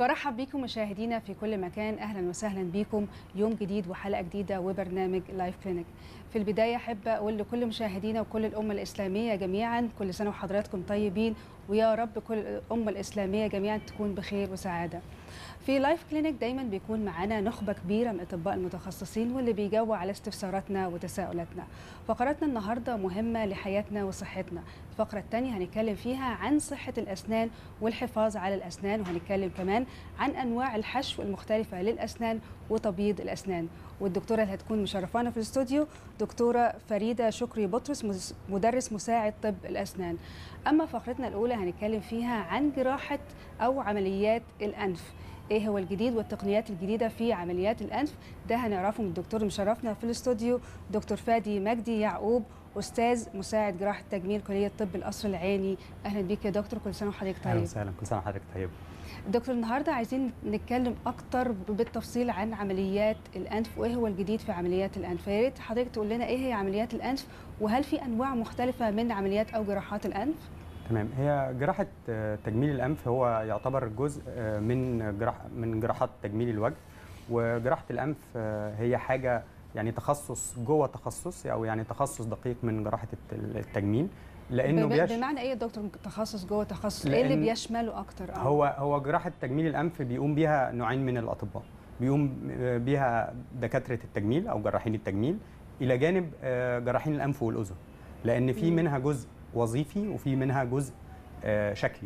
برحب بيكم مشاهدينا في كل مكان اهلا وسهلا بيكم يوم جديد وحلقه جديده وبرنامج لايف كلينيك في البدايه احب اقول لكل مشاهدينا وكل الامه الاسلاميه جميعا كل سنه وحضراتكم طيبين ويا رب كل الامه الاسلاميه جميعا تكون بخير وسعاده في لايف كلينيك دايما بيكون معانا نخبه كبيره من الاطباء المتخصصين واللي بيجاوبوا على استفساراتنا وتساؤلاتنا فقراتنا النهارده مهمه لحياتنا وصحتنا الفقره الثانيه هنتكلم فيها عن صحه الاسنان والحفاظ على الاسنان وهنتكلم كمان عن انواع الحشو المختلفه للاسنان وتبييض الاسنان والدكتوره اللي هتكون مشرفانا في الاستوديو دكتوره فريده شكري بطرس مدرس مساعد طب الاسنان اما فقرتنا الاولى هنتكلم فيها عن جراحه او عمليات الانف ايه هو الجديد والتقنيات الجديده في عمليات الانف ده هنعرفه من الدكتور مشرفنا في الاستوديو دكتور فادي مجدي يعقوب استاذ مساعد جراحه تجميل كليه طب القصر العيني اهلا بيك يا دكتور كل سنه وحضرتك طيب اهلا وسهلا كل سنه وحضرتك طيب دكتور النهارده عايزين نتكلم اكتر بالتفصيل عن عمليات الانف وايه هو الجديد في عمليات الانف فيا ريت حضرتك تقول لنا ايه هي عمليات الانف وهل في انواع مختلفه من عمليات او جراحات الانف تمام هي جراحه تجميل الانف هو يعتبر جزء من جراح من جراحات تجميل الوجه وجراحه الانف هي حاجه يعني تخصص جوه تخصص او يعني تخصص دقيق من جراحه التجميل لانه بيش... بمعنى ايه يا دكتور تخصص جوه تخصص ايه اللي بيشمله اكتر أو؟ هو هو جراحه تجميل الانف بيقوم بيها نوعين من الاطباء بيقوم بيها دكاتره التجميل او جراحين التجميل الى جانب جراحين الانف والاذن لان في منها جزء وظيفي وفي منها جزء شكلي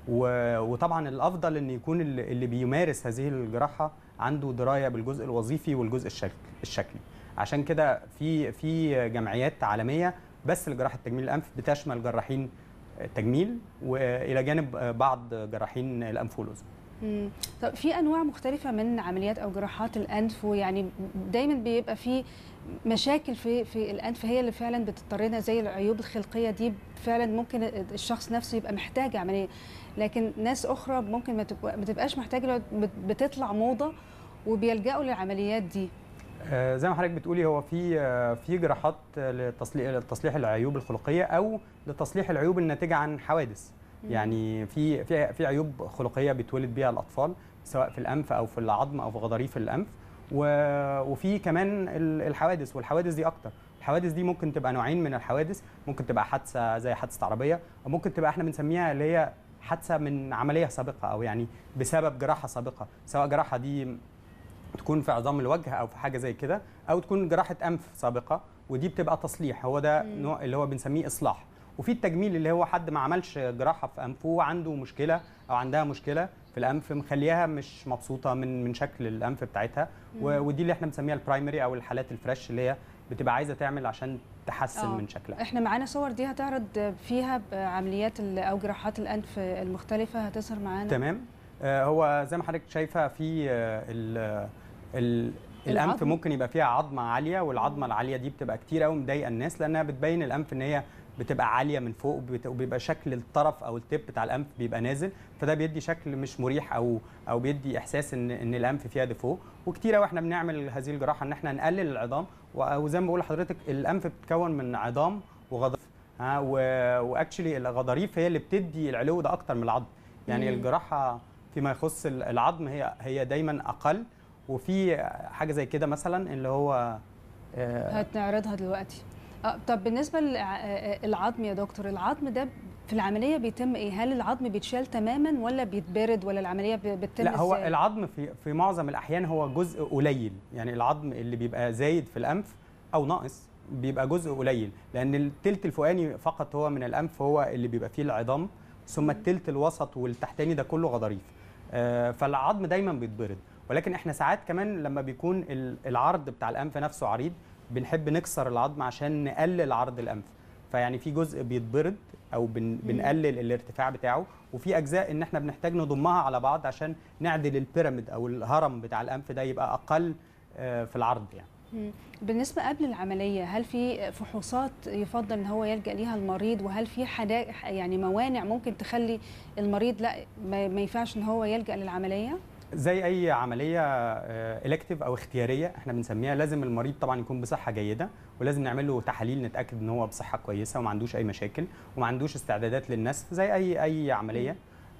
وطبعا الافضل ان يكون اللي بيمارس هذه الجراحه عنده درايه بالجزء الوظيفي والجزء الشكلي عشان كده في في جمعيات عالميه بس لجراحه تجميل الانف بتشمل جراحين تجميل والى جانب بعض جراحين الانف والاذن مم. طب في انواع مختلفه من عمليات او جراحات الانف ويعني دايما بيبقى في مشاكل في في الانف هي اللي فعلا بتضطرنا زي العيوب الخلقيه دي فعلا ممكن الشخص نفسه يبقى محتاج عمليه لكن ناس اخرى ممكن ما تبقاش محتاجه بتطلع موضه وبيلجأوا للعمليات دي آه زي ما حضرتك بتقولي هو في آه في جراحات لتصليح لتصليح العيوب الخلقيه او لتصليح العيوب الناتجه عن حوادث يعني في في في عيوب خلقيه بيتولد بيها الاطفال سواء في الانف او في العظم او في غضاريف الانف وفي كمان الحوادث والحوادث دي اكتر الحوادث دي ممكن تبقى نوعين من الحوادث ممكن تبقى حادثه زي حادثه عربيه او ممكن تبقى احنا بنسميها اللي هي حادثه من عمليه سابقه او يعني بسبب جراحه سابقه سواء جراحه دي تكون في عظام الوجه او في حاجه زي كده او تكون جراحه انف سابقه ودي بتبقى تصليح هو ده مم. نوع اللي هو بنسميه اصلاح وفي التجميل اللي هو حد ما عملش جراحه في انفه وعنده مشكله او عندها مشكله في الانف مخليها مش مبسوطه من من شكل الانف بتاعتها ودي اللي احنا بنسميها البرايمري او الحالات الفريش اللي هي بتبقى عايزه تعمل عشان تحسن أوه. من شكلها احنا معانا صور دي هتعرض فيها عمليات او جراحات الانف المختلفه هتظهر معانا تمام آه هو زي ما حضرتك شايفه في آه ال ال الانف العظم. ممكن يبقى فيها عظمه عاليه والعظمه العاليه دي بتبقى كتير قوي مضايقه الناس لانها بتبين الانف ان هي بتبقى عاليه من فوق وبيبقى شكل الطرف او التip بتاع الانف بيبقى نازل فده بيدي شكل مش مريح او او بيدي احساس ان ان الانف فيها ديفو وكتير قوي احنا بنعمل هذه الجراحه ان احنا نقلل العظام وزي ما بقول لحضرتك الانف بتتكون من عظام وغضاريف ها واكشلي الغضاريف هي اللي بتدي العلو ده اكتر من العظم يعني مم. الجراحه فيما يخص العظم هي هي دايما اقل وفي حاجه زي كده مثلا اللي هو هتعرضها دلوقتي آه طب بالنسبه للعظم يا دكتور العظم ده في العمليه بيتم ايه هل العظم بيتشال تماما ولا بيتبرد ولا العمليه بتتم لا هو العظم في في معظم الاحيان هو جزء قليل يعني العظم اللي بيبقى زايد في الانف او ناقص بيبقى جزء قليل لان التلت الفوقاني فقط هو من الانف هو اللي بيبقى فيه العظام ثم التلت الوسط والتحتاني ده كله غضاريف آه فالعظم دايما بيتبرد ولكن احنا ساعات كمان لما بيكون العرض بتاع الانف نفسه عريض بنحب نكسر العظم عشان نقلل عرض الانف فيعني في جزء بيتبرد او بن بنقلل الارتفاع بتاعه وفي اجزاء ان احنا بنحتاج نضمها على بعض عشان نعدل البيراميد او الهرم بتاع الانف ده يبقى اقل في العرض يعني بالنسبة قبل العملية هل في فحوصات يفضل ان هو يلجأ ليها المريض وهل في حاجات يعني موانع ممكن تخلي المريض لا ما ينفعش ان هو يلجأ للعملية؟ زي اي عمليه الكتيف او اختياريه احنا بنسميها لازم المريض طبعا يكون بصحه جيده ولازم نعمل له تحاليل نتاكد ان هو بصحه كويسه وما عندوش اي مشاكل وما عندوش استعدادات للنسف زي اي اي عمليه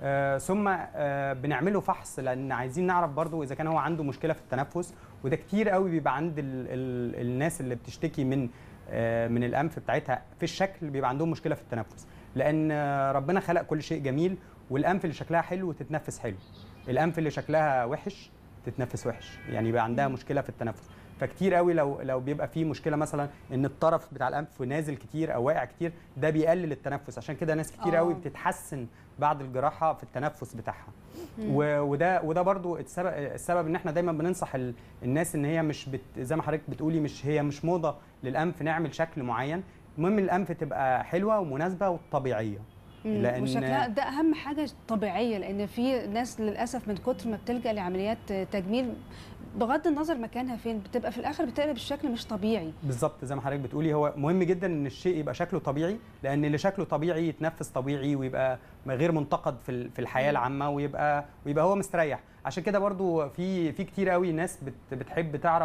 آه ثم آه بنعمله فحص لان عايزين نعرف برضو اذا كان هو عنده مشكله في التنفس وده كتير قوي بيبقى عند ال ال الناس اللي بتشتكي من آه من الانف بتاعتها في الشكل بيبقى عندهم مشكله في التنفس لان آه ربنا خلق كل شيء جميل والانف اللي شكلها حلو تتنفس حلو الانف اللي شكلها وحش تتنفس وحش يعني يبقى عندها مشكله في التنفس فكتير قوي لو لو بيبقى في مشكله مثلا ان الطرف بتاع الانف نازل كتير او واقع كتير ده بيقلل التنفس عشان كده ناس كتير آه. قوي بتتحسن بعد الجراحه في التنفس بتاعها مم. و- وده وده برضو السبب السبب ان احنا دايما بننصح ال- الناس ان هي مش بت زي ما حضرتك بتقولي مش هي مش موضه للانف نعمل شكل معين المهم الانف تبقى حلوه ومناسبه وطبيعيه مم. لأن- وشكلها ده اهم حاجه طبيعيه لان في ناس للاسف من كتر ما بتلجا لعمليات تجميل بغض النظر مكانها فين بتبقى في الاخر بتقلب الشكل مش طبيعي بالظبط زي ما حضرتك بتقولي هو مهم جدا ان الشيء يبقى شكله طبيعي لان اللي شكله طبيعي يتنفس طبيعي ويبقى غير منتقد في ال- في الحياه مم. العامه ويبقى ويبقى هو مستريح عشان كده برضو في في كتير قوي ناس بت بتحب تعرف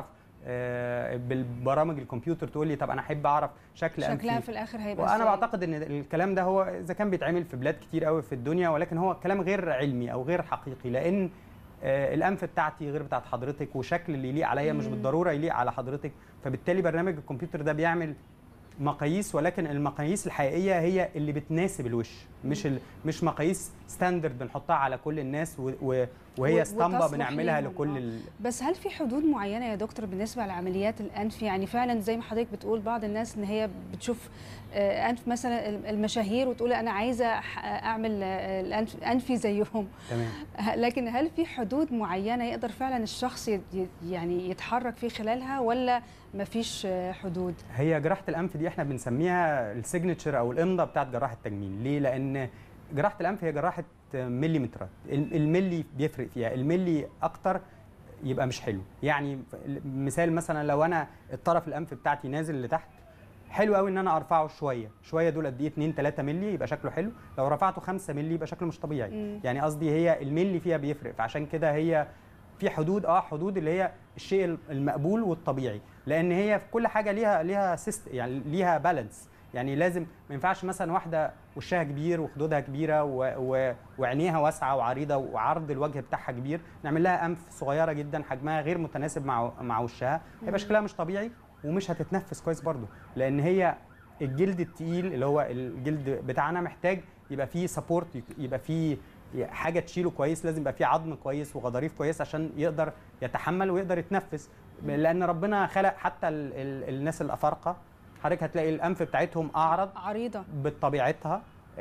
آه، بالبرامج الكمبيوتر تقول لي طب انا احب اعرف شكل شكلها أنفي في الاخر هيبقى وانا إزاي؟ بعتقد ان الكلام ده هو اذا كان بيتعمل في بلاد كتير قوي في الدنيا ولكن هو كلام غير علمي او غير حقيقي لان آه، الانف بتاعتي غير بتاعت حضرتك وشكل اللي يليق عليا مش مم. بالضروره يليق على حضرتك فبالتالي برنامج الكمبيوتر ده بيعمل مقاييس ولكن المقاييس الحقيقيه هي اللي بتناسب الوش مش ال... مش مقاييس ستاندرد بنحطها على كل الناس و... و... و- وهي اسطمبه وتصلح بنعملها ليهم، لكل آه. ال... بس هل في حدود معينه يا دكتور بالنسبه لعمليات الانف يعني فعلا زي ما حضرتك بتقول بعض الناس ان هي بتشوف آه، انف مثلا المشاهير وتقول انا عايزه أح- اعمل آه، الانف انفي زيهم تمام ه- لكن هل في حدود معينه يقدر فعلا الشخص ي- ي- يعني يتحرك في خلالها ولا مفيش آه، حدود هي جراحه الانف دي احنا بنسميها السيجنتشر او الامضه بتاعت جراحه التجميل ليه لان جراحه الانف هي جراحه مليمترات الم- الملي بيفرق فيها الملي اكتر يبقى مش حلو يعني مثال مثلا لو انا الطرف الانف بتاعتي نازل لتحت حلو قوي ان انا ارفعه شويه شويه دول قد ايه 2 3 مللي يبقى شكله حلو لو رفعته 5 مللي يبقى شكله مش طبيعي مم. يعني قصدي هي الملي فيها بيفرق فعشان كده هي في حدود اه حدود اللي هي الشيء المقبول والطبيعي لان هي في كل حاجه ليها ليها سيست يعني ليها بالانس يعني لازم ما ينفعش مثلا واحده وشها كبير وخدودها كبيره و... و... وعينيها واسعه وعريضه وعرض الوجه بتاعها كبير نعمل لها انف صغيره جدا حجمها غير متناسب مع مع وشها هيبقى شكلها مش طبيعي ومش هتتنفس كويس برضو لان هي الجلد التقيل اللي هو الجلد بتاعنا محتاج يبقى فيه سبورت يبقى فيه حاجه تشيله كويس لازم يبقى فيه عظم كويس وغضاريف كويس عشان يقدر يتحمل ويقدر يتنفس لان ربنا خلق حتى ال ال الناس الافارقه حضرتك هتلاقي الانف بتاعتهم اعرض عريضه بطبيعتها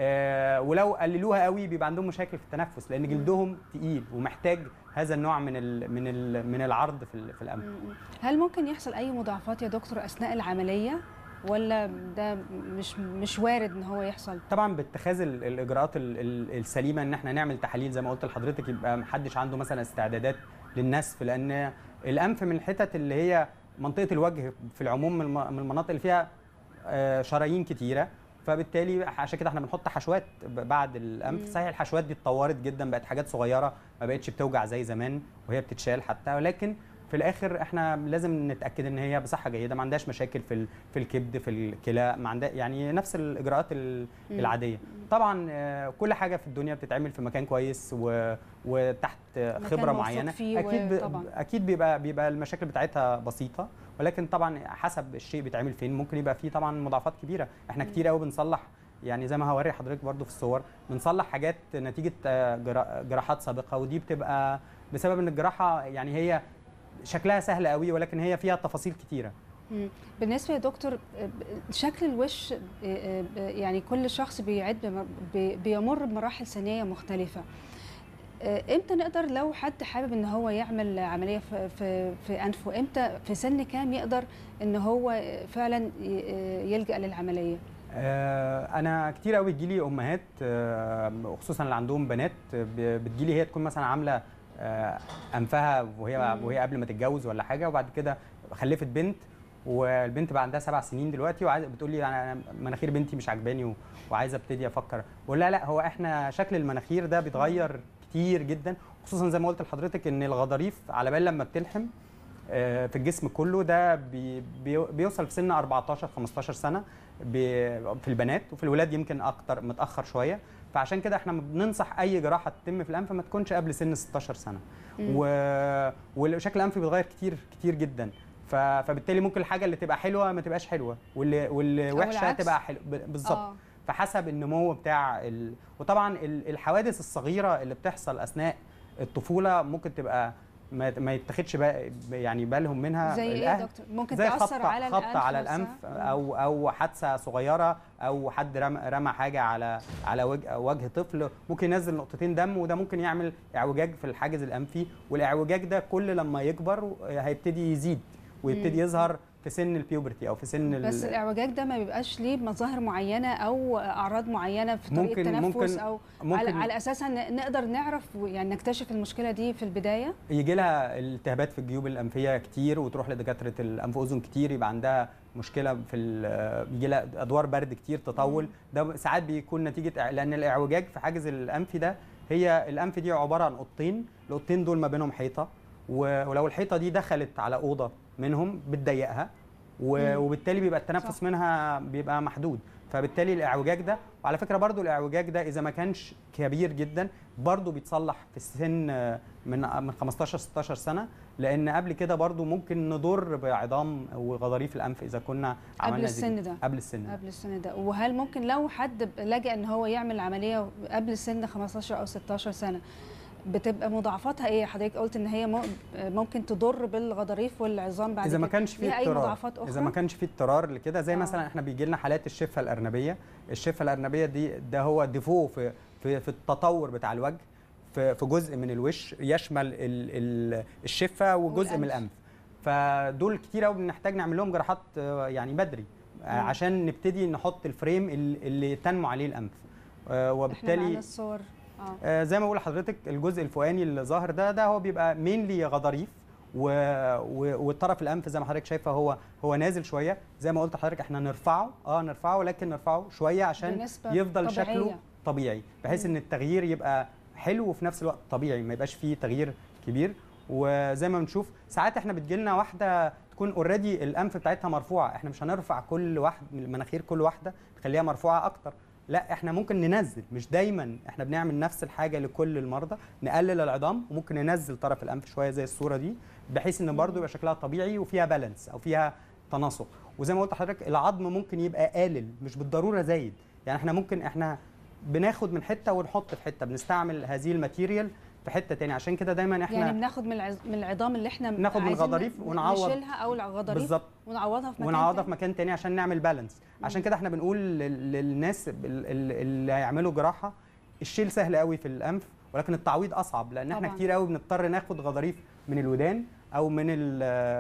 آه ولو قللوها قوي بيبقى عندهم مشاكل في التنفس لان جلدهم تقيل ومحتاج هذا النوع من ال من ال من العرض في, ال- في الانف مم. هل ممكن يحصل اي مضاعفات يا دكتور اثناء العمليه ولا ده مش مش وارد ان هو يحصل طبعا باتخاذ ال- الاجراءات ال- ال- السليمه ان احنا نعمل تحاليل زي ما قلت لحضرتك يبقى محدش عنده مثلا استعدادات للنسف لان الانف من الحتت اللي هي منطقه الوجه في العموم من الم- من المناطق اللي فيها آه، شرايين كتيره فبالتالي عشان كده احنا بنحط حشوات ب- بعد الانف مم. صحيح الحشوات دي اتطورت جدا بقت حاجات صغيره ما بقتش بتوجع زي زمان وهي بتتشال حتى ولكن في الاخر احنا لازم نتاكد ان هي بصحه جيده ما عندهاش مشاكل في ال- في الكبد في الكلى ما عندها يعني نفس الاجراءات ال- مم. العاديه طبعا آه، كل حاجه في الدنيا بتتعمل في مكان كويس و... وتحت آه، مكان خبره موثوق معينه فيه اكيد ب... طبعاً. اكيد بيبقى بيبقى المشاكل بتاعتها بسيطه ولكن طبعا حسب الشيء بيتعمل فين ممكن يبقى فيه طبعا مضاعفات كبيره احنا مم. كتير قوي بنصلح يعني زي ما هوري حضرتك برضو في الصور بنصلح حاجات نتيجه آه، جرا- جراحات سابقه ودي بتبقى بسبب ان الجراحه يعني هي شكلها سهل قوي ولكن هي فيها تفاصيل كتيره مم. بالنسبه يا دكتور آه، شكل الوش آه، آه، يعني كل شخص بيعد بم- بي- بيمر بمراحل سنيه مختلفه آه، امتى نقدر لو حد حابب ان هو يعمل عمليه في في في انفه امتى في سن كام يقدر ان هو فعلا ي- آه، يلجا للعمليه آه، انا كتير قوي بتجيلي امهات آه، وخصوصا اللي عندهم بنات آه، ب- بتجيلي هي تكون مثلا عامله آه، انفها وهي مم. وهي قبل ما تتجوز ولا حاجه وبعد كده خلفت بنت والبنت بقى عندها سبع سنين دلوقتي وعايزه بتقول لي انا مناخير بنتي مش عجباني و- وعايزه ابتدي افكر بقول لها لا هو احنا شكل المناخير ده بيتغير كتير جدا خصوصا زي ما قلت لحضرتك ان الغضاريف على بال لما بتلحم آه، في الجسم كله ده بي بي بيوصل في سن 14 15 سنه بي- في البنات وفي الولاد يمكن اكتر متاخر شويه فعشان كده احنا بننصح اي جراحه تتم في الانف ما تكونش قبل سن 16 سنه و... والشكل الانفي بيتغير كتير كتير جدا ف... فبالتالي ممكن الحاجه اللي تبقى حلوه ما تبقاش حلوه واللي واللي أو وحشه العكس. تبقى حلوه ب- بالظبط آه. فحسب النمو بتاع ال... وطبعا ال- الحوادث الصغيره اللي بتحصل اثناء الطفوله ممكن تبقى ما, ما يتاخدش بقى يعني بالهم منها زي ايه يا الأهل. دكتور ممكن زي تاثر خبطة على خبطة الانف على نفسها؟ الانف مم. او او حادثه صغيره او حد رمى رمى حاجه على على وجه وجه طفل ممكن ينزل نقطتين دم وده ممكن يعمل اعوجاج في الحاجز الانفي والاعوجاج ده كل لما يكبر هيبتدي يزيد ويبتدي مم. يظهر في سن البيوبرتي او في سن ال- بس الاعوجاج ده ما بيبقاش ليه مظاهر معينه او اعراض معينه في طريقه ممكن- التنفس ممكن- او ممكن على, على اساسها ن- نقدر نعرف يعني نكتشف المشكله دي في البدايه يجي لها التهابات في الجيوب الانفيه كتير وتروح لدكاتره الانف واذن كتير يبقى عندها مشكله في ال- بيجي لها ادوار برد كتير تطول ده ساعات بيكون نتيجه إع- لان الاعوجاج في حاجز الانفي ده هي الانف دي عباره عن اوضتين الاوضتين دول ما بينهم حيطه و- ولو الحيطه دي دخلت على اوضه منهم بتضيقها و- مم. وبالتالي بيبقى التنفس صح. منها بيبقى محدود فبالتالي الاعوجاج ده وعلى فكره برضو الاعوجاج ده اذا ما كانش كبير جدا برضو بيتصلح في السن آه، من من 15 16 سنه لان قبل كده برضو ممكن نضر بعظام وغضاريف الانف اذا كنا قبل عملنا السن دي. ده قبل السن ده. قبل السن ده وهل ممكن لو حد لجأ ان هو يعمل عمليه قبل سن 15 او 16 سنه بتبقى مضاعفاتها ايه حضرتك قلت ان هي مو- ممكن تضر بالغضاريف والعظام بعد اذا ما كده كانش فيه ليها اي اضطرار مضاعفات اخرى اذا ما كانش فيه اضطرار لكده زي آه. مثلا احنا بيجي لنا حالات الشفه الارنبيه الشفه الارنبيه دي ده هو ديفو في في, في التطور بتاع الوجه في, في جزء من الوش يشمل ال ال الشفه وجزء من والأنف. الانف فدول كتير قوي بنحتاج نعمل لهم جراحات آه، يعني بدري آه، مم. عشان نبتدي نحط الفريم ال- اللي تنمو عليه الانف آه، احنا وبالتالي معانا الصور اه آه، زي ما بقول لحضرتك الجزء الفوقاني اللي ظاهر ده ده هو بيبقى مينلي غضاريف و... و... والطرف الانف زي ما حضرتك شايفه هو هو نازل شويه زي ما قلت لحضرتك احنا نرفعه اه نرفعه لكن نرفعه شويه عشان بنسبة يفضل طبيعية. شكله طبيعي بحيث مم. ان التغيير يبقى حلو وفي نفس الوقت طبيعي ما يبقاش فيه تغيير كبير وزي ما بنشوف ساعات احنا بتجيلنا واحده تكون اوريدي الانف بتاعتها مرفوعه احنا مش هنرفع كل واحد مناخير كل واحده نخليها مرفوعه اكتر لا احنا ممكن ننزل مش دايما احنا بنعمل نفس الحاجه لكل المرضى نقلل العظام وممكن ننزل طرف الانف شويه زي الصوره دي بحيث ان برضو يبقى شكلها طبيعي وفيها بالانس او فيها تناسق وزي ما قلت لحضرتك العظم ممكن يبقى قالل مش بالضروره زايد يعني احنا ممكن احنا بناخد من حته ونحط في حته بنستعمل هذه الماتيريال في حته تاني عشان كده دايما احنا يعني بناخد من العز... من العظام اللي احنا ناخد من عايزين الغضاريف ن- ونعوض. نشيلها او الغضاريف بالظبط ونعوضها في مكان ونعوضها في تاني. مكان تاني عشان نعمل بالانس عشان كده احنا بنقول لل- للناس ال- ال- اللي هيعملوا جراحه الشيل سهل قوي في الانف ولكن التعويض اصعب لان احنا طبعاً. كتير قوي بنضطر ناخد غضاريف من الودان او من ال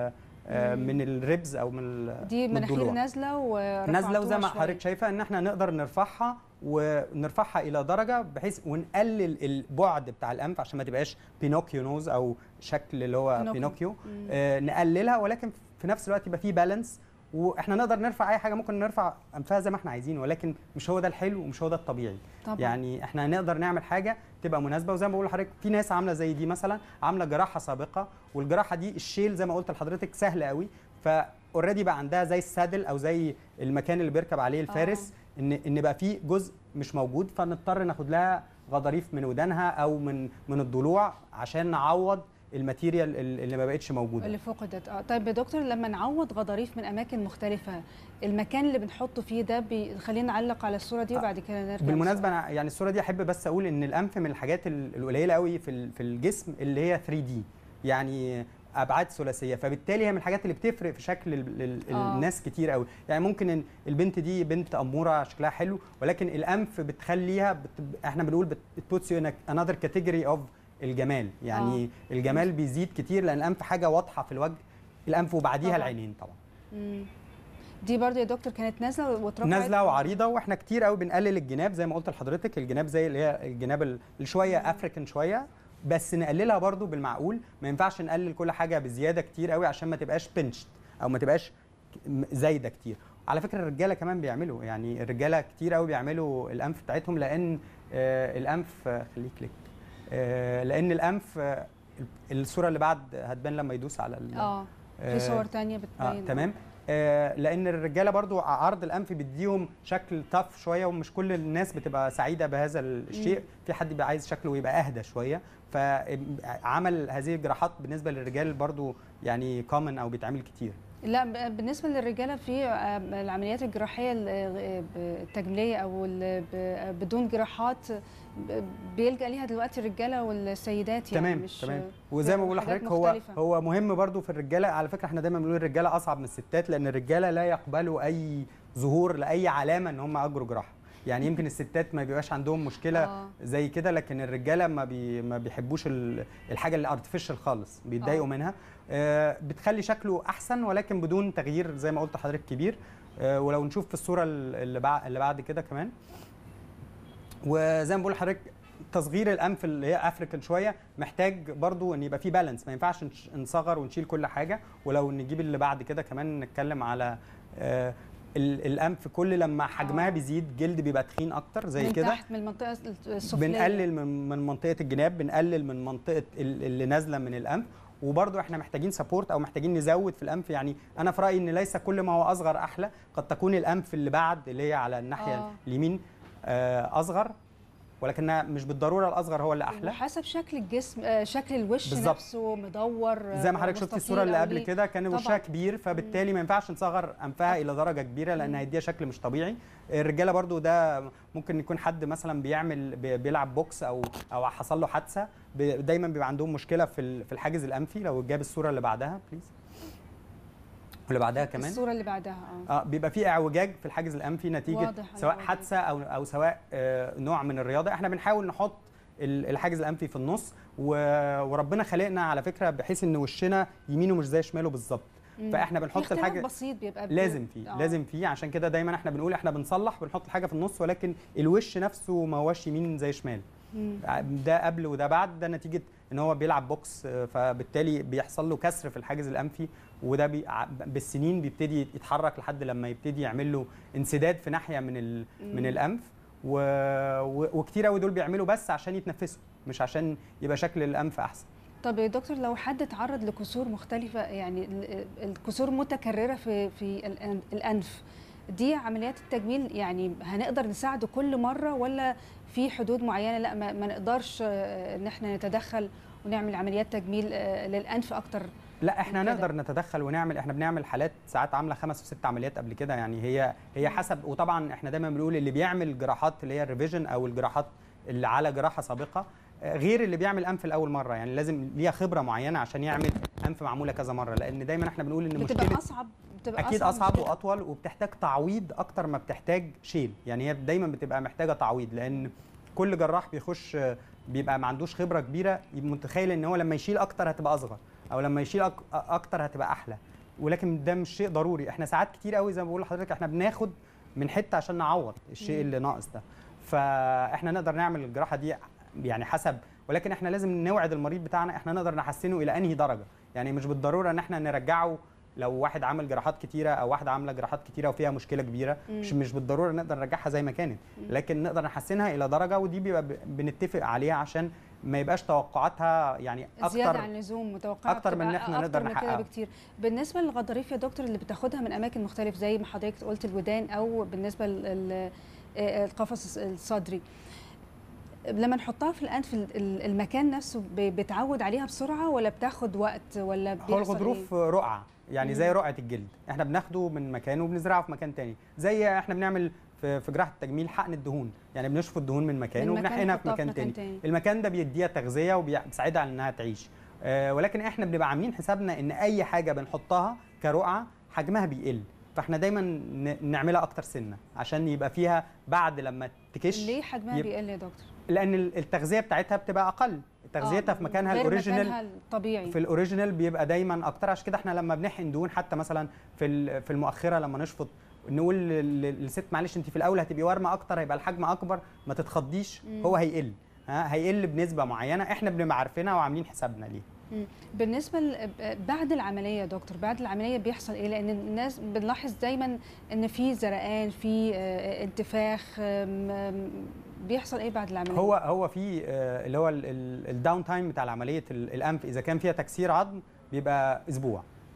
آه، مم. من الريبز او من ال- دي من مناخير الضلوع. نازله ورفعتوها نازله وزي ما شوية. حضرتك شايفه ان احنا نقدر نرفعها ونرفعها الى درجه بحيث ونقلل البعد بتاع الانف عشان ما تبقاش بينوكيو نوز او شكل اللي هو بينوكيو. بينوكيو مم. آه نقللها ولكن في نفس الوقت يبقى فيه بالانس واحنا نقدر نرفع اي حاجه ممكن نرفع انفها زي ما احنا عايزين ولكن مش هو ده الحلو ومش هو ده الطبيعي طبعا يعني احنا نقدر نعمل حاجه تبقى مناسبه وزي ما بقول لحضرتك في ناس عامله زي دي مثلا عامله جراحه سابقه والجراحه دي الشيل زي ما قلت لحضرتك سهل قوي فاوريدي بقى عندها زي السادل او زي المكان اللي بيركب عليه الفارس ان ان بقى فيه جزء مش موجود فنضطر ناخد لها غضاريف من ودانها او من من الضلوع عشان نعوض الماتيريال اللي ما بقتش موجوده اللي فقدت اه طيب يا دكتور لما نعوض غضاريف من اماكن مختلفه المكان اللي بنحطه فيه ده بي... خلينا نعلق على الصوره دي وبعد كده نرجع بالمناسبه للسؤال. أنا يعني الصوره دي احب بس اقول ان الانف من الحاجات ال- القليله قوي في ال- في الجسم اللي هي 3 دي يعني ابعاد ثلاثيه فبالتالي هي من الحاجات اللي بتفرق في شكل ال- ال- آه. الناس كتير قوي يعني ممكن إن البنت دي بنت اموره شكلها حلو ولكن الانف بتخليها بت... احنا بنقول بتبوتس يو انذر كاتيجوري اوف الجمال يعني آه. الجمال بيزيد كتير لان الانف حاجه واضحه في الوجه الانف وبعديها طبعاً. العينين طبعا مم. دي برضه يا دكتور كانت نازله واترفعت نازله وعريضه واحنا كتير قوي بنقلل الجناب زي ما قلت لحضرتك الجناب زي اللي هي الجناب ال- اللي شويه افريكان شويه بس نقللها برضو بالمعقول ما ينفعش نقلل كل حاجه بزياده كتير قوي عشان ما تبقاش بنشت او ما تبقاش م- زايده كتير على فكره الرجاله كمان بيعملوا يعني الرجاله كتير قوي بيعملوا الانف بتاعتهم لان آه الانف آه، خليك لك آه لان الانف آه الصوره اللي بعد هتبان لما يدوس على ال- اه في صور تانية آه بتبين تمام آه، لان الرجاله برضو عرض الانف بيديهم شكل تف شويه ومش كل الناس بتبقى سعيده بهذا الشيء مم. في حد بيبقى عايز شكله يبقى اهدى شويه فعمل هذه الجراحات بالنسبه للرجال برضو يعني كومن او بيتعمل كتير لا ب- بالنسبه للرجاله في آه، العمليات الجراحيه ال- آه، التجميليه او ال- ب- بدون جراحات ب- بيلجا ليها دلوقتي الرجاله والسيدات يعني تمام مش تمام وزي ما بقول حاجات لحضرتك هو مختلفة. هو مهم برضو في الرجاله على فكره احنا دايما بنقول الرجاله اصعب من الستات لان الرجاله لا يقبلوا اي ظهور لاي علامه ان هم اجروا جراحه يعني يمكن الستات ما بيبقاش عندهم مشكله آه. زي كده لكن الرجاله ما بي ما بيحبوش ال- الحاجه اللي ارتفيشال خالص بيتضايقوا آه. منها آه، بتخلي شكله احسن ولكن بدون تغيير زي ما قلت لحضرتك كبير آه، ولو نشوف في الصوره اللي بعد اللي بعد كده كمان وزي ما بقول لحضرتك تصغير الانف اللي هي افريكان شويه محتاج برضو ان يبقى في بالانس ما ينفعش نش- نصغر ونشيل كل حاجه ولو نجيب اللي بعد كده كمان نتكلم على آه، ال- الانف كل لما حجمها آه. بيزيد جلد بيبقى تخين اكتر زي من كده تحت من المنطقه السفليه بنقلل من من منطقه الجناب بنقلل من منطقه ال- اللي نازله من الانف وبرضه احنا محتاجين سبورت او محتاجين نزود في الانف يعني انا في رايي ان ليس كل ما هو اصغر احلى قد تكون الانف اللي بعد اللي هي على الناحيه آه. اليمين آه، اصغر ولكنها مش بالضروره الاصغر هو اللي احلى وحسب شكل الجسم آه، شكل الوش بالظبط. نفسه مدور آه، زي ما حضرتك شفتي مستطيل الصوره اللي أو قبل ليه. كده كان طبعاً. وشها كبير فبالتالي ما ينفعش نصغر انفها الى درجه كبيره لان مم. هيديها شكل مش طبيعي الرجاله برضو ده ممكن يكون حد مثلا بيعمل بي- بيلعب بوكس او او حصل له حادثه ب- دايما بيبقى عندهم مشكله في ال- في الحاجز الانفي لو جاب الصوره اللي بعدها بليز واللي بعدها كمان الصوره اللي بعدها اه اه بيبقى في اعوجاج في الحاجز الانفي نتيجه واضح سواء الأعوجاج. حادثه او او سواء آه نوع من الرياضه احنا بنحاول نحط ال- الحاجز الانفي في النص و- وربنا خلقنا على فكره بحيث ان وشنا يمينه مش زي شماله بالظبط مم. فاحنا في بنحط اختلاف الحاجه بسيط بيبقى ب- لازم فيه آه. لازم فيه عشان كده دايما احنا بنقول احنا بنصلح بنحط الحاجه في النص ولكن الوش نفسه ما هوش يمين زي شمال مم. ده قبل وده بعد ده نتيجه ان هو بيلعب بوكس آه، فبالتالي بيحصل له كسر في الحاجز الانفي وده بي ع- بالسنين بيبتدي يتحرك لحد لما يبتدي يعمل له انسداد في ناحيه من ال مم. من الانف و... و... وكتير قوي دول بيعملوا بس عشان يتنفسوا مش عشان يبقى شكل الانف احسن طب يا دكتور لو حد اتعرض لكسور مختلفة يعني ال- الكسور متكررة في في الأن- الأنف دي عمليات التجميل يعني هنقدر نساعده كل مرة ولا في حدود معينة لا ما, ما نقدرش آه، ان احنا نتدخل ونعمل عمليات تجميل آه، للأنف أكتر لا احنا كده. نقدر نتدخل ونعمل احنا بنعمل حالات ساعات عامله خمس وست عمليات قبل كده يعني هي هي حسب وطبعا احنا دايما بنقول اللي بيعمل جراحات اللي هي الريفيجن او الجراحات اللي على جراحه سابقه آه، غير اللي بيعمل انف لاول مره يعني لازم ليها خبره معينه عشان يعمل انف معموله كذا مره لان دايما احنا بنقول ان بتبقى مشكله أصعب بتبقى اكيد اصعب مش كده؟ واطول وبتحتاج تعويض اكتر ما بتحتاج شيل يعني هي دايما بتبقى محتاجه تعويض لان كل جراح بيخش آه، بيبقى ما عندوش خبره كبيره يبقى متخيل ان هو لما يشيل اكتر هتبقى اصغر او لما يشيل أك- اكتر هتبقى احلى ولكن ده مش شيء ضروري احنا ساعات كتير قوي زي ما بقول لحضرتك احنا بناخد من حته عشان نعوض الشيء مم. اللي ناقص ده فاحنا نقدر نعمل الجراحه دي يعني حسب ولكن احنا لازم نوعد المريض بتاعنا احنا نقدر نحسنه الى انهي درجه يعني مش بالضروره ان احنا نرجعه لو واحد عامل جراحات كتيره او واحده عامله جراحات كتيره وفيها مشكله كبيره مم. مش مش بالضروره نقدر نرجعها زي ما كانت مم. لكن نقدر نحسنها الى درجه ودي بيبقى ب- بنتفق عليها عشان ما يبقاش توقعاتها يعني زياده اكتر عن اللزوم متوقعه أكتر من بتبقى إن إحنا أكتر نقدر من كده نحققها. بكتير بالنسبه للغضاريف يا دكتور اللي بتاخدها من اماكن مختلفه زي ما حضرتك قلت الودان او بالنسبه للقفص الصدري لما نحطها في الانف ال- ال- المكان نفسه ب- بتعود عليها بسرعه ولا بتاخد وقت ولا هو بيحصل الغضروف رقعه يعني مم. زي رقعه الجلد احنا بناخده من مكان وبنزرعه في مكان تاني زي احنا بنعمل في في جراحه التجميل حقن الدهون يعني بنشفط الدهون من مكان من مكان وبنحقنها في نحطها مكان, في مكان تاني. تاني. المكان ده بيديها تغذيه وبيساعدها على انها تعيش آه ولكن احنا بنبقى عاملين حسابنا ان اي حاجه بنحطها كرقعه حجمها بيقل فاحنا دايما ن- نعملها اكتر سنه عشان يبقى فيها بعد لما تكش ليه حجمها يب- بيقل يا دكتور لان ال- التغذيه بتاعتها بتبقى اقل تغذيتها آه، في مكانها غير الاوريجينال مكانها الطبيعي في الاوريجينال بيبقى دايما اكتر عشان كده احنا لما بنحقن دهون حتى مثلا في ال- في المؤخره لما نشفط نقول لل- للست معلش انت في الاول هتبقي وارمه اكتر هيبقى الحجم اكبر ما تتخضيش مم. هو هيقل ها هيقل بنسبه معينه احنا بنبقى عارفينها وعاملين حسابنا ليه مم. بالنسبه ل- بعد العمليه يا دكتور بعد العمليه بيحصل ايه لان الناس بنلاحظ دايما ان في زرقان في آه، انتفاخ آم، آم، بيحصل ايه بعد العمليه هو هو في آه، اللي هو الداون تايم بتاع عمليه ال- الانف اذا كان فيها تكسير عظم بيبقى اسبوع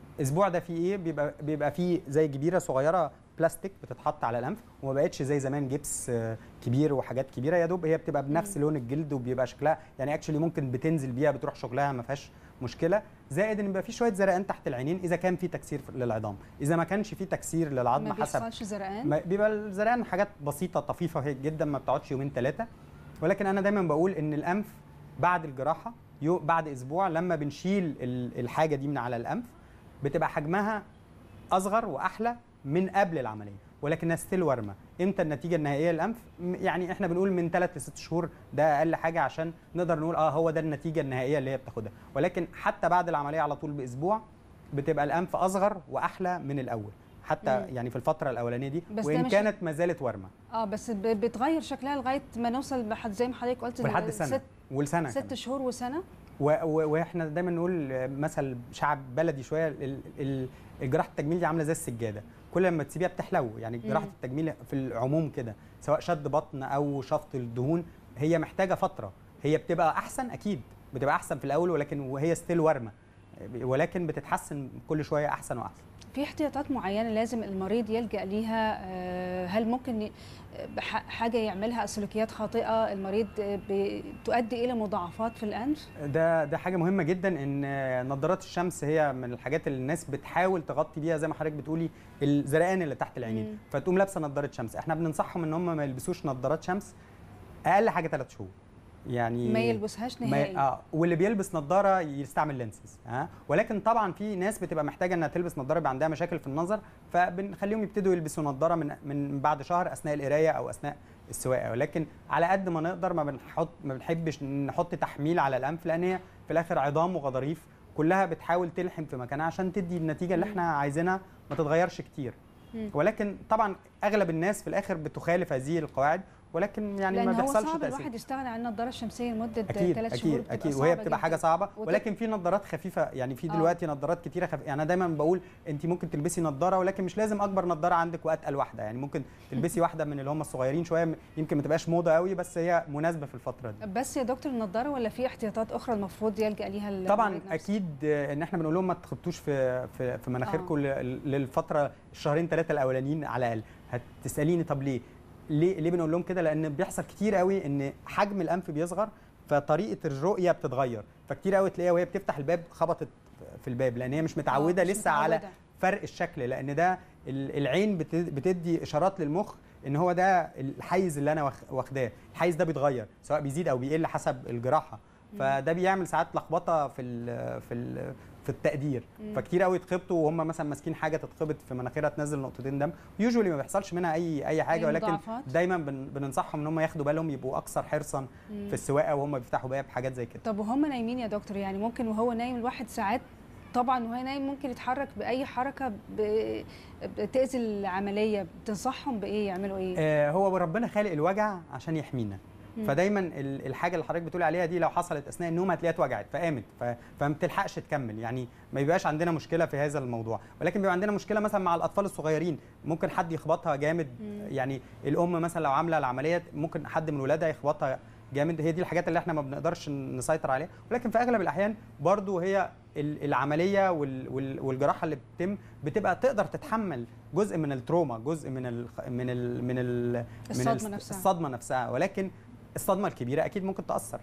اسبوع ده فيه ايه بيبقى بيبقى فيه زي جبيره صغيره بلاستيك بتتحط على الانف وما بقتش زي زمان جبس آه، كبير وحاجات كبيره يا دوب هي بتبقى بنفس لون الجلد وبيبقى شكلها يعني اكشلي ممكن بتنزل بيها بتروح شغلها ما فيهاش مشكله زائد ان بيبقى في شويه زرقان تحت العينين اذا كان في تكسير للعظام اذا ما كانش في تكسير للعظم ما حسب بيحصلش زرقان ما- بيبقى الزرقان حاجات بسيطه طفيفه هي جدا ما بتقعدش يومين ثلاثه ولكن انا دايما بقول ان الانف بعد الجراحه يو بعد اسبوع لما بنشيل ال- الحاجه دي من على الانف بتبقى حجمها اصغر واحلى من قبل العمليه ولكنها ستيل ورمه امتى النتيجه النهائيه للانف م- يعني احنا بنقول من 3 ل 6 شهور ده اقل حاجه عشان نقدر نقول اه هو ده النتيجه النهائيه اللي هي بتاخدها ولكن حتى بعد العمليه على طول باسبوع بتبقى الانف اصغر واحلى من الاول حتى مم. يعني في الفتره الاولانيه دي بس ده وان مش- كانت ما زالت ورمه اه بس ب- بتغير شكلها لغايه ما نوصل بحد زي ما حضرتك قلت ولحد سنه ست, ولسنه ست كمان. شهور وسنه و- و- واحنا دايما نقول آه، مثل شعب بلدي شويه ال- ال- الجراحه التجميل دي عامله زي السجاده كل لما تسيبيها بتحلو يعني جراحه مم. التجميل في العموم كده سواء شد بطن او شفط الدهون هي محتاجه فتره هي بتبقى احسن اكيد بتبقى احسن في الاول ولكن وهي ستيل ورمه ولكن بتتحسن كل شويه احسن واحسن في احتياطات معينه لازم المريض يلجا ليها آه، هل ممكن ي- بح- حاجه يعملها سلوكيات خاطئه المريض آه، ب- تؤدي الى مضاعفات في الانف ده ده حاجه مهمه جدا ان نظارات الشمس هي من الحاجات اللي الناس بتحاول تغطي بيها زي ما حضرتك بتقولي الزرقان اللي تحت مم. العينين فتقوم لابسه نظاره شمس احنا بننصحهم ان هم ما يلبسوش نظارات شمس اقل حاجه ثلاث شهور يعني ما يلبسهاش ما نهائي اه واللي بيلبس نظاره يستعمل لينسز ها ولكن طبعا في ناس بتبقى محتاجه انها تلبس نظاره يبقى عندها مشاكل في النظر فبنخليهم يبتدوا يلبسوا نظاره من من بعد شهر اثناء القرايه او اثناء السواقه ولكن على قد ما نقدر ما بنحط ما بنحبش نحط تحميل على الانف لان هي في الاخر عظام وغضاريف كلها بتحاول تلحم في مكانها عشان تدي النتيجه اللي مم. احنا عايزينها ما تتغيرش كتير مم. ولكن طبعا اغلب الناس في الاخر بتخالف هذه القواعد ولكن يعني لان ما هو بيحصلش صعب تاثير الواحد يستغنى عن النضاره الشمسيه لمده اكيد ثلاث شهور اكيد بتبقى اكيد صعبة وهي بتبقى جداً. حاجه صعبه وت- ولكن في نظارات خفيفه يعني في آه. دلوقتي نظارات كتيره خف... يعني انا دايما بقول انت ممكن تلبسي نظاره ولكن مش لازم اكبر نظاره عندك واتقل واحده يعني ممكن تلبسي واحده من اللي هم الصغيرين شويه يمكن ما تبقاش موضه قوي بس هي مناسبه في الفتره دي بس يا دكتور النضاره ولا في احتياطات اخرى المفروض يلجا ليها المريض طبعا نفسه؟ اكيد آه، ان احنا بنقول لهم ما تخبطوش في في في مناخيركم آه. ل- للفتره الشهرين ثلاثه الاولانيين على الاقل هتساليني طب ليه ليه ليه بنقول لهم كده لان بيحصل كتير قوي ان حجم الانف بيصغر فطريقه الرؤيه بتتغير فكتير قوي تلاقيها وهي بتفتح الباب خبطت في الباب لان هي مش متعوده آه، مش لسه على متعودة. فرق الشكل لان ده ال- العين بت- بتدي اشارات للمخ ان هو ده الحيز اللي انا واخ- واخداه الحيز ده بيتغير سواء بيزيد او بيقل حسب الجراحه فده بيعمل ساعات لخبطه في ال في ال في التقدير مم. فكتير قوي يتخبطوا وهم مثلا ماسكين حاجه تتخبط في مناخيرها تنزل نقطتين دم يوجوالي ما بيحصلش منها اي اي حاجه أي ولكن مضاعفات؟ دايما بن بننصحهم ان هم ياخدوا بالهم يبقوا اكثر حرصا مم. في السواقه وهم بيفتحوا باب حاجات زي كده طب وهم نايمين يا دكتور يعني ممكن وهو نايم الواحد ساعات طبعا وهو نايم ممكن يتحرك باي حركه ب- بتاذي العمليه بتنصحهم بايه يعملوا ايه آه هو ربنا خالق الوجع عشان يحمينا مم. فدايما ال- الحاجه اللي حضرتك بتقول عليها دي لو حصلت اثناء النوم هتلاقيها اتوجعت فقامت ف- فما بتلحقش تكمل يعني ما بيبقاش عندنا مشكله في هذا الموضوع ولكن بيبقى عندنا مشكله مثلا مع الاطفال الصغيرين ممكن حد يخبطها جامد مم. يعني الام مثلا لو عامله العمليه ممكن حد من ولادها يخبطها جامد هي دي الحاجات اللي احنا ما بنقدرش نسيطر عليها ولكن في اغلب الاحيان برضو هي ال- العمليه وال- وال- والجراحه اللي بتتم بتبقى تقدر تتحمل جزء من التروما جزء من ال من ال من ال من الصدمة الس- نفسها. الصدمه نفسها ولكن الصدمه الكبيره اكيد ممكن تاثر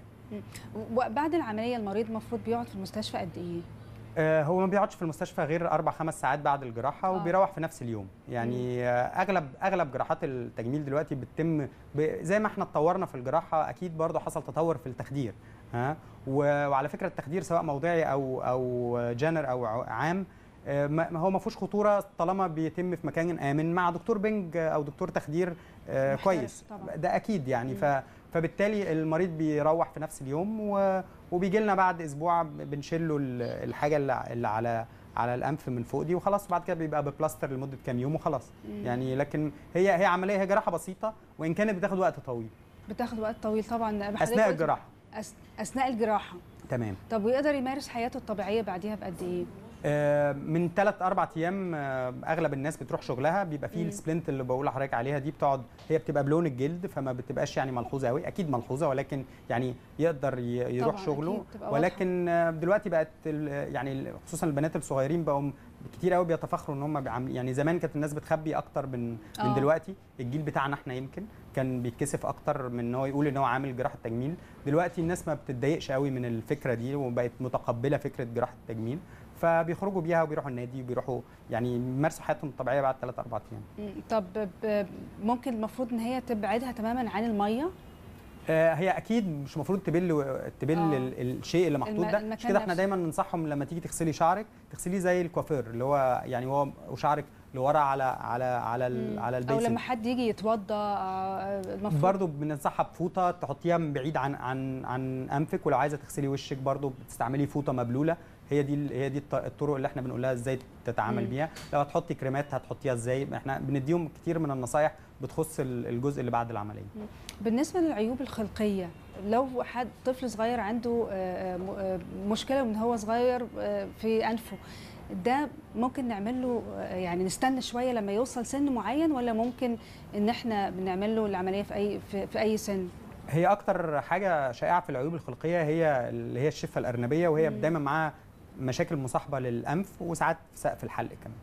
وبعد العمليه المريض المفروض بيقعد في المستشفى قد ايه آه، هو ما بيقعدش في المستشفى غير اربع خمس ساعات بعد الجراحه آه. وبيروح في نفس اليوم يعني آه، اغلب اغلب جراحات التجميل دلوقتي بتتم ب- زي ما احنا اتطورنا في الجراحه اكيد برضه حصل تطور في التخدير ها و- وعلى فكره التخدير سواء موضعي او او جنر او ع- عام آه، ما ما هو ما فيهوش خطوره طالما بيتم في مكان امن مع دكتور بنج او دكتور تخدير آه، محترف كويس طبعاً. ده اكيد يعني مم. ف فبالتالي المريض بيروح في نفس اليوم و... وبيجي لنا بعد اسبوع بنشيل له ال- الحاجه اللي اللي على على الانف من فوق دي وخلاص بعد كده بيبقى ببلاستر لمده كام يوم وخلاص مم. يعني لكن هي هي عمليه هي جراحه بسيطه وان كانت بتاخد وقت طويل بتاخد وقت طويل طبعا حضرتك اثناء قلت الجراحه أس- اثناء الجراحه تمام طب ويقدر يمارس حياته الطبيعيه بعديها بقد ايه آه، من ثلاث اربع ايام آه، اغلب الناس بتروح شغلها بيبقى فيه مم. السبلنت اللي بقول لحضرتك عليها دي بتقعد هي بتبقى بلون الجلد فما بتبقاش يعني ملحوظه قوي اكيد ملحوظه ولكن يعني يقدر ي- يروح طبعاً، شغله أكيد، تبقى ولكن آه، دلوقتي بقت ال- يعني ال- خصوصا البنات الصغيرين بقوا كتير قوي بيتفاخروا ان هم بيعمل يعني زمان كانت الناس بتخبي اكتر من من آه. دلوقتي الجيل بتاعنا احنا يمكن كان بيتكسف اكتر من ان هو يقول ان هو عامل جراحه تجميل دلوقتي الناس ما بتتضايقش قوي من الفكره دي وبقت متقبله فكره جراحه التجميل فبيخرجوا بيها وبيروحوا النادي وبيروحوا يعني يمارسوا حياتهم الطبيعيه بعد 3 4 ايام مم. طب ب- ممكن المفروض ان هي تبعدها تماما عن الميه آه، هي اكيد مش المفروض تبل تبل آه. ال- الشيء اللي محطوط الم- ده المكان مش كده احنا نفسه. دايما ننصحهم لما تيجي تغسلي شعرك تغسليه زي الكوافير اللي هو يعني هو وشعرك لورا على على على ال- مم. على او البيسن لما حد يجي يتوضى آه، المفروض برضه بننصحها بفوطه تحطيها من بعيد عن عن عن انفك ولو عايزه تغسلي وشك برضه بتستعملي فوطه مبلوله هي دي ال- هي دي الط- الطرق اللي احنا بنقول لها ازاي تتعامل مم. بيها لو هتحطي كريمات هتحطيها ازاي احنا بنديهم كتير من النصايح بتخص ال- الجزء اللي بعد العمليه بالنسبه للعيوب الخلقيه لو حد طفل صغير عنده آه، م- آه، مشكله من هو صغير آه، في انفه ده ممكن نعمل له آه، يعني نستنى شويه لما يوصل سن معين ولا ممكن ان احنا بنعمل له العمليه في اي في, في اي سن هي اكتر حاجه شائعه في العيوب الخلقيه هي اللي هي الشفه الارنبيه وهي مم. دايما معاها مشاكل مصاحبه للانف وساعات في سقف الحلق كمان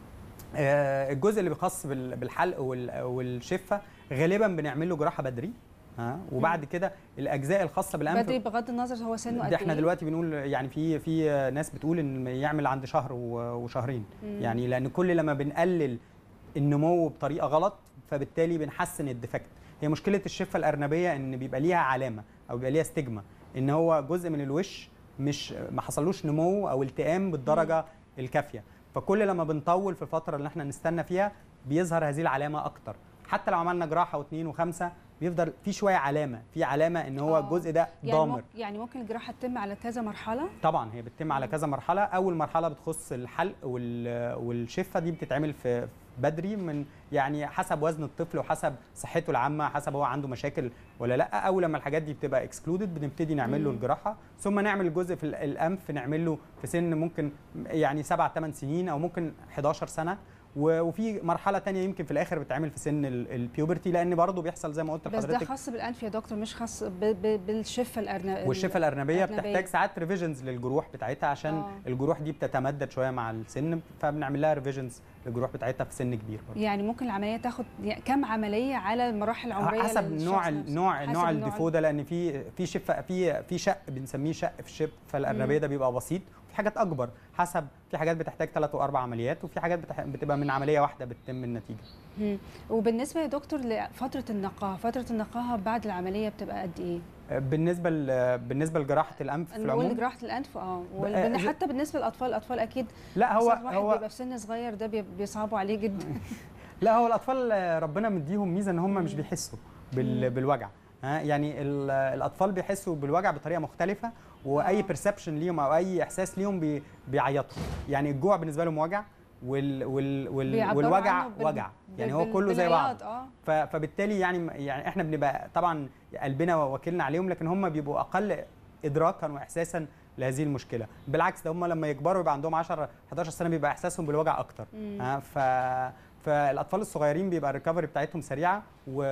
آه، الجزء اللي بيخص بال- بالحلق وال- والشفه غالبا بنعمل له جراحه بدري ها وبعد كده الاجزاء الخاصه بالانف بدري بغض النظر هو سنه قد ده احنا إيه؟ دلوقتي بنقول يعني في في ناس بتقول ان يعمل عند شهر و- وشهرين مم. يعني لان كل لما بنقلل النمو بطريقه غلط فبالتالي بنحسن الديفكت هي مشكله الشفه الارنبيه ان بيبقى ليها علامه او بيبقى ليها ستيجما ان هو جزء من الوش مش ما حصلوش نمو او التئام بالدرجه الكافيه فكل لما بنطول في الفتره اللي احنا نستنى فيها بيظهر هذه العلامه اكتر حتى لو عملنا جراحه واثنين وخمسه بيفضل في شويه علامه في علامه ان هو آه. الجزء ده يعني ضامر ممكن يعني ممكن الجراحه تتم على كذا مرحله طبعا هي بتتم على كذا مرحله اول مرحله بتخص الحلق وال- والشفه دي بتتعمل في بدري من يعني حسب وزن الطفل وحسب صحته العامه حسب هو عنده مشاكل ولا لا او لما الحاجات دي بتبقى اكسكلودد بنبتدي نعمل له مم. الجراحه ثم نعمل الجزء في ال- الانف نعمل له في سن ممكن يعني 7 8 سنين او ممكن 11 سنه و- وفي مرحله تانية يمكن في الاخر بتتعمل في سن ال- البيوبرتي لان برضه بيحصل زي ما قلت بس ده لحضرتك خاص بالانف يا دكتور مش خاص ب- ب- بالشفه الارنبيه والشفه الارنبيه الأرنبية. بتحتاج ساعات ريفيجنز للجروح بتاعتها عشان آه. الجروح دي بتتمدد شويه مع السن فبنعمل لها ريفيجنز للجروح بتاعتها في سن كبير برضه يعني ممكن العمليه تاخد يعني كم عمليه على المراحل العمريه حسب للشخص نوع نفسه؟ ال- نوع حسب نوع النوع الديفو ده لان في في شفه في في شق بنسميه شق في الشفه الارنبيه مم. ده بيبقى بسيط وفي حاجات اكبر حسب في حاجات بتحتاج ثلاث واربع عمليات وفي حاجات بتح- بتبقى من عمليه واحده بتتم النتيجه مم. وبالنسبه يا دكتور لفتره النقاهه فتره النقاهه بعد العمليه بتبقى قد ايه بالنسبه ل- بالنسبه لجراحه الانف في نقول العموم جراحه الانف اه بقى- وال- حتى بالنسبه للاطفال الاطفال اكيد لا هو أصلاً واحد هو بيبقى في سن صغير ده بي- بيصعبوا عليه جدا لا هو الاطفال آه، ربنا مديهم ميزه ان هم مش مم. بيحسوا بال مم. بالوجع ها يعني ال- الاطفال بيحسوا بالوجع بطريقه مختلفه واي آه. بيرسبشن ليهم او اي احساس ليهم بي بيعيطوا يعني الجوع بالنسبه لهم وجع وال وال وال بيعبروا والوجع عنه بال- وجع يعني هو بال- كله زي بعض بالعياط، اه ف- فبالتالي يعني يعني احنا بنبقى طبعا قلبنا ووكلنا عليهم لكن هم بيبقوا اقل ادراكا واحساسا لهذه المشكله بالعكس ده هم لما يكبروا يبقى عندهم 10 11 سنه بيبقى احساسهم بالوجع اكتر مم. ها ف فالاطفال الصغيرين بيبقى الريكفري بتاعتهم سريعه و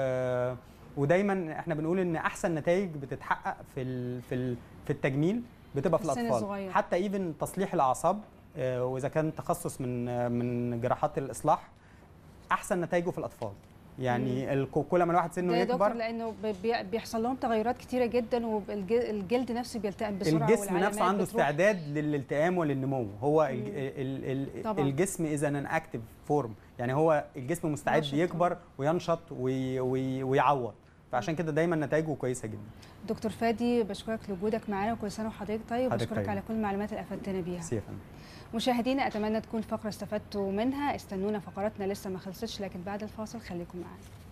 ودايما احنا بنقول ان احسن نتائج بتتحقق في ال... في ال... في التجميل بتبقى في في السن الاطفال الصغير. حتى ايفن تصليح الاعصاب آه، واذا كان تخصص من آه، من جراحات الاصلاح احسن نتائجه في الاطفال يعني ال- كل ما الواحد سنه ده يا دكتور يكبر لانه ب- بي- بيحصل لهم تغيرات كتيره جدا والجلد نفسه بيلتئم بسرعه الجسم والعلامات نفسه عنده بتروح. استعداد للالتئام وللنمو هو ال مم. ال ال طبعاً. الجسم اذا ان اكتف فورم يعني هو الجسم مستعد نشط. يكبر وينشط وي وي ويعوض فعشان كده دايما نتائجه كويسه جدا دكتور فادي بشكرك لوجودك معانا وكل سنه وحضرتك طيب حضرتك وبشكرك طيب. على كل المعلومات اللي افدتنا بيها ميرسي يا فندم مشاهدينا اتمنى تكون فقره استفدتوا منها استنونا فقراتنا لسه ما خلصتش لكن بعد الفاصل خليكم معانا